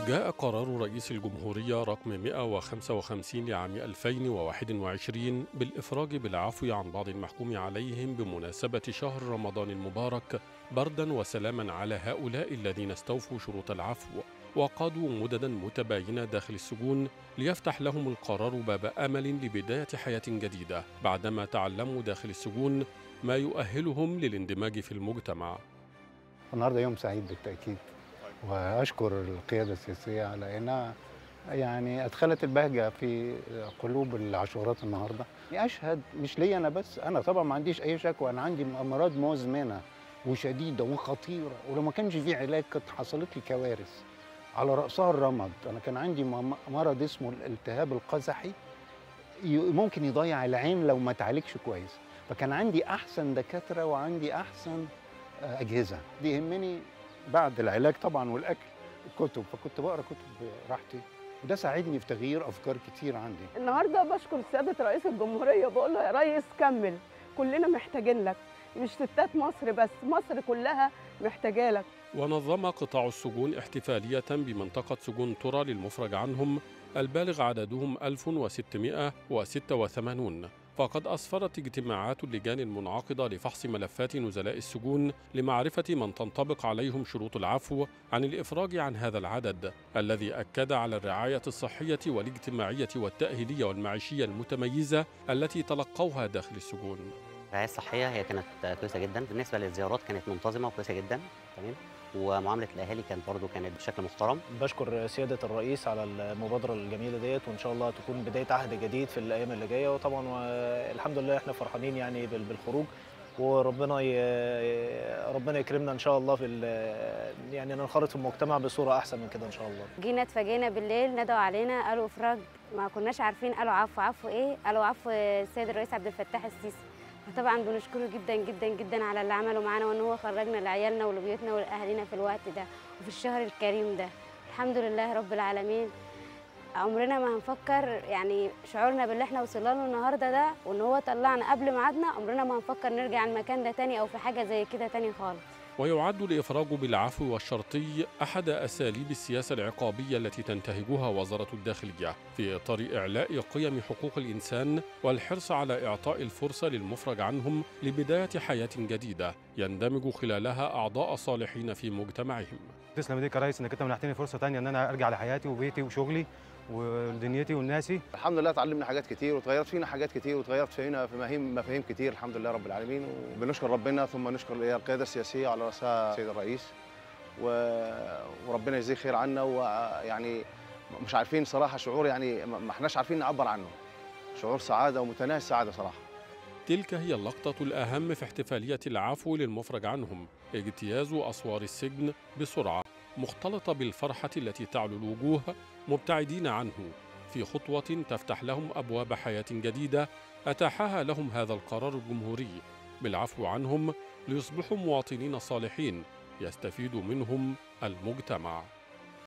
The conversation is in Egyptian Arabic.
جاء قرار رئيس الجمهورية رقم 155 لعام 2021 بالإفراج بالعفو عن بعض المحكوم عليهم بمناسبة شهر رمضان المبارك بردا وسلاما على هؤلاء الذين استوفوا شروط العفو وقضوا مددا متباينة داخل السجون ليفتح لهم القرار باب أمل لبداية حياة جديدة بعدما تعلموا داخل السجون ما يؤهلهم للاندماج في المجتمع النهارده يوم سعيد بالتأكيد وأشكر القيادة السياسية على أنها يعني أدخلت البهجة في قلوب العاشورات النهارده أشهد مش ليا أنا بس أنا طبعا ما عنديش أي شكوى أنا عندي أمراض مزمنة وشديدة وخطيرة ولو ما كانش في علاج كانت حصلت لي كوارث على رأسها الرمد أنا كان عندي م- مرض اسمه الالتهاب القزحي ي- ممكن يضيع العين لو ما تعالجش كويس فكان عندي أحسن دكاترة وعندي أحسن آه، أجهزة دي يهمني بعد العلاج طبعا والأكل الكتب فكنت بقرا كتب براحتي وده ساعدني في تغيير أفكار كتير عندي النهارده بشكر سياده رئيس الجمهوريه بقول له يا ريس كمل كلنا محتاجين لك مش ستات مصر بس مصر كلها محتاجه لك ونظم قطاع السجون احتفالية بمنطقة سجون ترى للمفرج عنهم البالغ عددهم 1686 فقد أسفرت اجتماعات اللجان المنعقدة لفحص ملفات نزلاء السجون لمعرفة من تنطبق عليهم شروط العفو عن الإفراج عن هذا العدد الذي أكد على الرعاية الصحية والاجتماعية والتأهيلية والمعيشية المتميزة التي تلقوها داخل السجون الرعاية الصحية هي كانت كويسة جدا بالنسبة للزيارات كانت منتظمة وكويسة جدا تمام ومعاملة الأهالي كانت برضو كانت بشكل محترم بشكر سيادة الرئيس على المبادرة الجميلة ديت وإن شاء الله تكون بداية عهد جديد في الأيام اللي جاية وطبعا الحمد لله إحنا فرحانين يعني بال- بالخروج وربنا ي... ربنا يكرمنا إن شاء الله في ال... يعني ننخرط في المجتمع بصورة أحسن من كده إن شاء الله جينا اتفاجئنا بالليل ندوا علينا قالوا افراج ما كناش عارفين قالوا عفو عفو ايه قالوا عفو السيد الرئيس عبد الفتاح السيسي فطبعا بنشكره جدا جدا جدا على اللي عمله معانا وان هو خرجنا لعيالنا ولبيوتنا ولاهالينا في الوقت ده وفي الشهر الكريم ده الحمد لله رب العالمين عمرنا ما هنفكر يعني شعورنا باللي احنا وصلنا له النهارده ده وان هو طلعنا قبل ميعادنا عمرنا ما هنفكر نرجع المكان ده تاني او في حاجه زي كده تاني خالص ويعد الإفراج بالعفو والشرطي أحد أساليب السياسة العقابية التي تنتهجها وزارة الداخلية في إطار إعلاء قيم حقوق الإنسان والحرص على إعطاء الفرصة للمفرج عنهم لبداية حياة جديدة يندمج خلالها أعضاء صالحين في مجتمعهم تسلم ايديك يا ريس انك انت منحتني فرصه تانية ان انا ارجع لحياتي وبيتي وشغلي ودنيتي وناسي الحمد لله اتعلمنا حاجات كتير وتغيرت فينا حاجات كتير وتغيرت فينا في مفاهيم مفاهيم كتير الحمد لله رب العالمين وبنشكر ربنا ثم نشكر القياده السياسيه على راسها السيد الرئيس و... وربنا يجزيه خير عنا ويعني مش عارفين صراحه شعور يعني ما ما احناش عارفين نعبر عنه شعور سعاده ومتناهي السعاده صراحه تلك هي اللقطة الأهم في احتفالية العفو للمفرج عنهم اجتياز أسوار السجن بسرعة مختلطة بالفرحة التي تعلو الوجوه مبتعدين عنه في خطوة تفتح لهم أبواب حياة جديدة أتاحها لهم هذا القرار الجمهوري بالعفو عنهم ليصبحوا مواطنين صالحين يستفيد منهم المجتمع